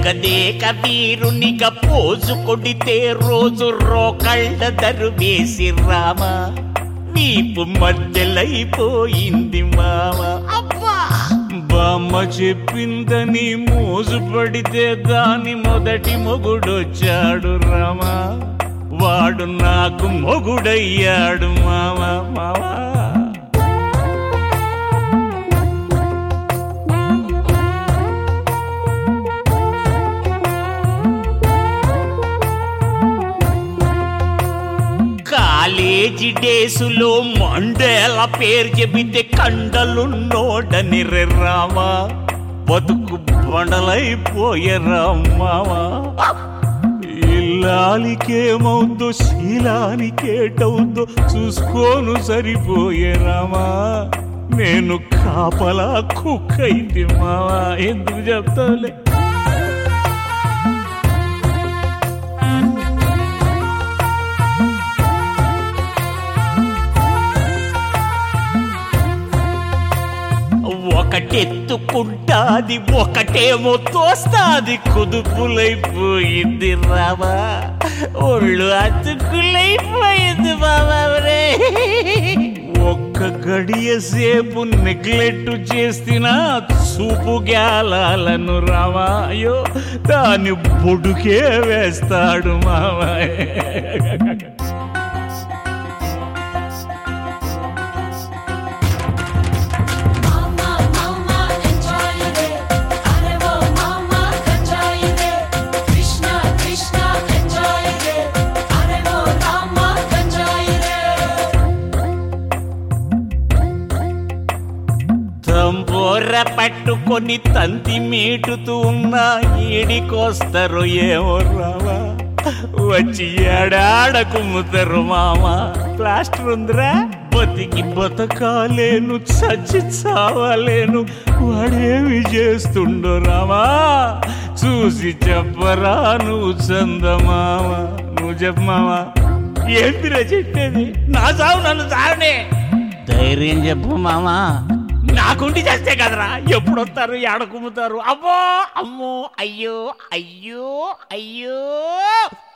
ఎగదేక వీరునిగా pose కొడితే రోజు రోకళ్ళ దరువేసి రామ వీపు మధ్యలైపోయింది మామ అబ్బా బామ్మ చెప్పిందని మోజు పడితే దాని మొదటి మొగుడొచ్చాడు రామా వాడు నాకు మొగుడయ్యాడు మామ మావా కాలేజీ డేసులో మండేల పేరు చెబితే కండలున్నోడని రే రామా బతుకు బండలైపోయే రామావా ఇల్లాలికేమవుద్దో శీలానికేటవుద్దో చూసుకోను సరిపోయే రామా నేను కాపలా కుక్కైంది మావా ఎందుకు చెప్తావులే ఒకటెత్తుకుంటాది ఒకటేమో తోస్తాది కుదుపులైపోయింది రావా ఒళ్ళు అతుకులైపోయింది బాబా రే ఒక్క గడియ సేపు నెగ్లెక్ట్ చేస్తున్నా చూపు గ్యాలను రావా అయ్యో దాని బొడుకే వేస్తాడు మావా మామా మామా ఎంజాయ్ ఇదే అరేవో మామా గంజాయ్ ఇదే కృష్ణ కృష్ణ ఎంజాయ్ ఇదే అరేవో రామా గంజాయ్ ఇదే తంబోర పట్టుకొని తంతి మీటుతూ ఉన్న ఈడికొస్తారు ఏమో రావా వచ్చి ఏడాడ కుమ్ముతారు మామ ప్లాస్టర్ ఉందిరా బతికి బతకాలేను చచ్చి చావాలేను వాడేమి చేస్తుండో రామా చూసి చెప్పరా నువ్వు చందమామ నువ్వు చెప్పమావా ఏంటిరా చెప్పేది నా చావు నన్ను చావనే ధైర్యం చెప్పు మామా నాకుండి చేస్తే కదరా ఎప్పుడు వస్తారు ఏడ కుమ్ముతారు అమ్మో అమ్మో అయ్యో అయ్యో అయ్యో